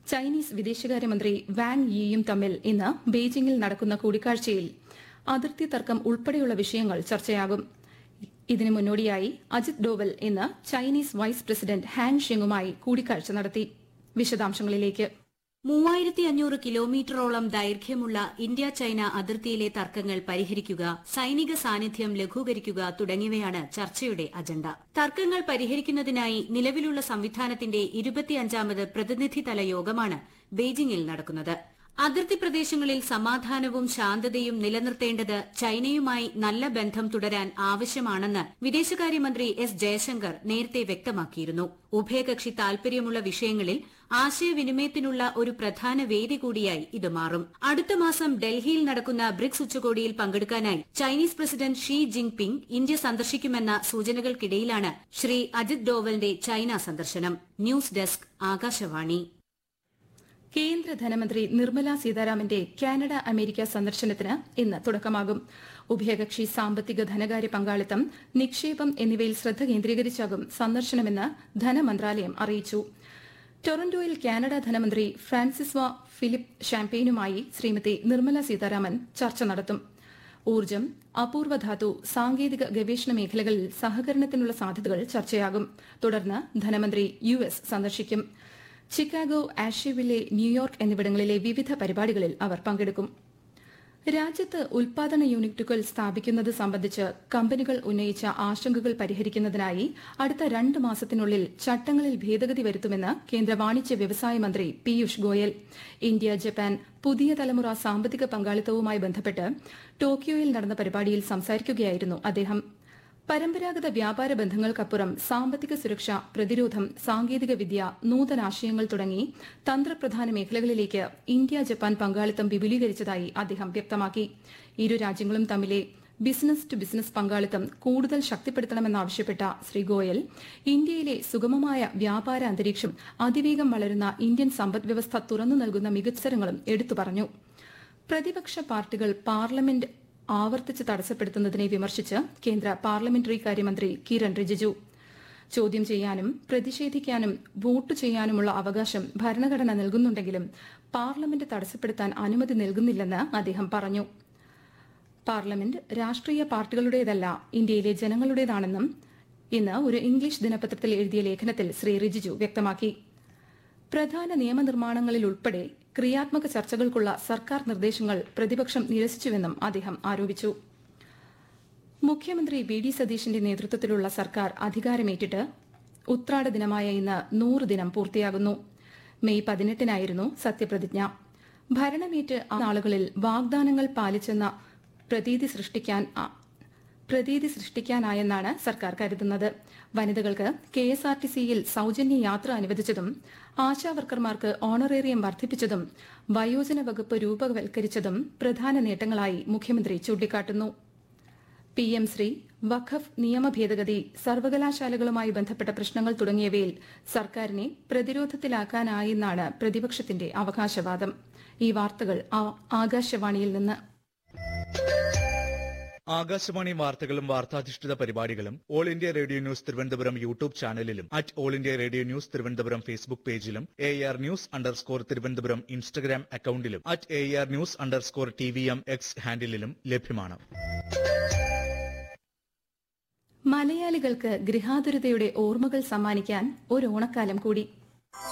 Chinese വിദേശകാര്യമന്ത്രി Wang യിയും തമ്മിൽ ഇന്ന് ബെയ്ജിംഗിൽ നടക്കുന്ന കൂടിക്കാഴ്ചയിൽ അതിർത്തി തർക്കം ഉൾപ്പെടെയുള്ള വിഷയങ്ങൾ ചർച്ചയാകും ഇതിനു മുന്നോടിയായി അജിത് ഡോവൽ ഇന്ന് ചൈനീസ് വൈസ് പ്രസിഡന്റ് ഹാങ് ഷിങ്ങുമായി കൂടിക്കാഴ്ച നടത്തി വിശദാംശങ്ങളിലേക്ക് മൂവായിരത്തി അഞ്ഞൂറ് കിലോമീറ്ററോളം ദൈർഘ്യമുള്ള ഇന്ത്യ ചൈന അതിർത്തിയിലെ തർക്കങ്ങൾ പരിഹരിക്കുക സൈനിക സാന്നിധ്യം ലഘൂകരിക്കുക തുടങ്ങിയവയാണ് ചർച്ചയുടെ അജണ്ട തർക്കങ്ങൾ പരിഹരിക്കുന്നതിനായി നിലവിലുള്ള സംവിധാനത്തിന്റെ ഇരുപത്തിയഞ്ചാമത് പ്രതിനിധിതല യോഗമാണ് ബെയ്ജിംഗിൽ നടക്കുന്നത് അതിർത്തി പ്രദേശങ്ങളിൽ സമാധാനവും ശാന്തതയും നിലനിർത്തേണ്ടത് ചൈനയുമായി നല്ല ബന്ധം തുടരാൻ ആവശ്യമാണെന്ന് വിദേശകാര്യമന്ത്രി എസ് ജയശങ്കർ നേരത്തെ വ്യക്തമാക്കിയിരുന്നു ഉഭയകക്ഷി താൽപര്യമുള്ള വിഷയങ്ങളിൽ ആശയവിനിമയത്തിനുള്ള ഒരു പ്രധാന വേദി കൂടിയായി ഇത് മാറും അടുത്ത മാസം ഡൽഹിയിൽ നടക്കുന്ന ബ്രിക്സ് ഉച്ചകോടിയിൽ പങ്കെടുക്കാനായി Chinese president Xi Jinping India സന്ദർശിക്കുമെന്ന സൂചനകൾക്കിടയിലാണ് ശ്രീ അജിത് ഡോവലിന്റെ ചൈന സന്ദർശനം ന്യൂസ് ഡെസ്ക് ആകാശവാണി കേന്ദ്ര ധനമന്ത്രി നിർമ്മല സീതാരാമന്റെ കാനഡ അമേരിക്ക സന്ദർശനത്തിന് ഇന്ന് തുടക്കമാകും ഉഭയകക്ഷി സാമ്പത്തിക ധനകാര്യ പങ്കാളിത്തം നിക്ഷേപം എന്നിവയിൽ ശ്രദ്ധ കേന്ദ്രീകരിച്ചാകും സന്ദർശനമെന്ന് ധനമന്ത്രാലയം അറിയിച്ചു ടൊറന്റോയിൽ കാനഡ ധനമന്ത്രി ഫ്രാൻസിസ്വ ഫിലിപ്പ് ഷാംപെയിനുമായി ശ്രീമതി നിർമ്മല സീതാരാമൻ ചർച്ച നടത്തും ഊർജ്ജം അപൂർവധാതു സാങ്കേതിക ഗവേഷണ മേഖലകളിൽ സഹകരണത്തിനുള്ള സാധ്യതകൾ ചർച്ചയാകും തുടർന്ന് ധനമന്ത്രി യു എസ് സന്ദർശിക്കും ചിക്കാഗോ ആഷ്യവില്ലെ ന്യൂയോർക്ക് എന്നിവിടങ്ങളിലെ വിവിധ പരിപാടികളിൽ അവർ പങ്കെടുക്കും രാജ്യത്ത് ഉൽപാദന യൂണിറ്റുകൾ സ്ഥാപിക്കുന്നത് സംബന്ധിച്ച് കമ്പനികൾ ഉന്നയിച്ച ആശങ്കകൾ പരിഹരിക്കുന്നതിനായി അടുത്ത രണ്ട് മാസത്തിനുള്ളിൽ ചട്ടങ്ങളിൽ ഭേദഗതി വരുത്തുമെന്ന് കേന്ദ്ര വാണിജ്യ വ്യവസായ മന്ത്രി പീയൂഷ് ഗോയൽ ഇന്ത്യ ജപ്പാൻ പുതിയ തലമുറ സാമ്പത്തിക പങ്കാളിത്തവുമായി ബന്ധപ്പെട്ട് ടോക്കിയോയിൽ നടന്ന പരിപാടിയിൽ സംസാരിക്കുകയായിരുന്നു അദ്ദേഹം പരമ്പരാഗത വ്യാപാര ബന്ധങ്ങൾക്കപ്പുറം സാമ്പത്തിക സുരക്ഷ പ്രതിരോധം സാങ്കേതിക വിദ്യ നൂതനാശയങ്ങൾ തുടങ്ങി തന്ത്രപ്രധാന മേഖലകളിലേക്ക് ഇന്ത്യ ജപ്പാൻ പങ്കാളിത്തം വിപുലീകരിച്ചതായി അദ്ദേഹം വ്യക്തമാക്കി ഇരു രാജ്യങ്ങളും തമ്മിലെ ബിസിനസ് ടു ബിസിനസ് പങ്കാളിത്തം കൂടുതൽ ശക്തിപ്പെടുത്തണമെന്നാവശ്യപ്പെട്ട ശ്രീ ഗോയൽ ഇന്ത്യയിലെ സുഗമമായ വ്യാപാര അന്തരീക്ഷം അതിവേഗം വളരുന്ന ഇന്ത്യൻ സമ്പദ്വ്യവസ്ഥ തുറന്നു നൽകുന്ന മികച്ചരങ്ങളും എടുത്തു പറഞ്ഞു പ്രതിപക്ഷ പാർട്ടികൾ പാർലമെന്റ് ആവർത്തിച്ച് തടസ്സപ്പെടുത്തുന്നതിനെ വിമർശിച്ച് കേന്ദ്ര പാർലമെന്ററി കാര്യമന്ത്രി കിരൺ റിജിജു ചോദ്യം ചെയ്യാനും പ്രതിഷേധിക്കാനും വോട്ട് ചെയ്യാനുമുള്ള അവകാശം ഭരണഘടന നൽകുന്നുണ്ടെങ്കിലും പാർലമെന്റ് തടസ്സപ്പെടുത്താൻ അനുമതി നൽകുന്നില്ലെന്ന് അദ്ദേഹം പറഞ്ഞു പാർലമെന്റ് രാഷ്ട്രീയ പാർട്ടികളുടേതല്ല ഇന്ത്യയിലെ ജനങ്ങളുടേതാണെന്നും ഇന്ന് ഒരു ഇംഗ്ലീഷ് ദിനപത്രത്തിൽ എഴുതിയ ലേഖനത്തിൽ ശ്രീ റിജിജു വ്യക്തമാക്കി പ്രധാന നിയമനിർമ്മാണങ്ങളിൽ ഉൾപ്പെടെ ക്രിയാത്മക ചർച്ചകൾക്കുള്ള സർക്കാർ നിർദ്ദേശങ്ങൾ പ്രതിപക്ഷം നിരസിച്ചുവെന്നും അദ്ദേഹം ആരോപിച്ചു മുഖ്യമന്ത്രി വി ഡി സതീശന്റെ നേതൃത്വത്തിലുള്ള സർക്കാർ അധികാരമേറ്റിട്ട് ഉത്രാട ദിനമായ ഇന്ന് നൂറ് ദിനം പൂർത്തിയാകുന്നു മെയ് പതിനെട്ടിനായിരുന്നു സത്യപ്രതിജ്ഞ ഭരണമേറ്റ് ആ നാളുകളിൽ വാഗ്ദാനങ്ങൾ പാലിച്ചെന്ന പ്രതീതി സൃഷ്ടിക്കാൻ പ്രതീതി സൃഷ്ടിക്കാനായെന്നാണ് സർക്കാർ കരുതുന്നത് വനിതകൾക്ക് കെ എസ് ആർ ടി സിയിൽ സൌജന്യ യാത്ര അനുവദിച്ചതും ആശാവർക്കർമാർക്ക് ഓണറേറിയം വർദ്ധിപ്പിച്ചതും വയോജന വകുപ്പ് രൂപവൽക്കരിച്ചതും പ്രധാന നേട്ടങ്ങളായി മുഖ്യമന്ത്രി ചൂണ്ടിക്കാട്ടുന്നു പി എം ശ്രീ വഖഫ് നിയമ ഭേദഗതി സർവകലാശാലകളുമായി ബന്ധപ്പെട്ട പ്രശ്നങ്ങൾ തുടങ്ങിയവയിൽ സർക്കാരിനെ പ്രതിരോധത്തിലാക്കാനായെന്നാണ് പ്രതിപക്ഷത്തിന്റെ അവകാശവാദം ഈ വാർത്തകൾ ആകാശവാണിയിൽ നിന്ന് ആകാശവാണി വാർത്തകളും വാർത്താധിഷ്ഠിത പരിപാടികളും All India Radio news Thiruvananthapuram YouTube ചാനലിലും at All India Radio news Thiruvananthapuram Facebook പേജിലും A R news underscore Thiruvananthapuram Instagram അക്കൌണ്ടിലും at A R news underscore T V M X ഹാൻഡിലും ലഭ്യമാണ് മലയാളികൾക്ക് ഗൃഹാതുരതയുടെ ഓർമ്മകൾ സമ്മാനിക്കാൻ ഒരു ഓണക്കാലം കൂടി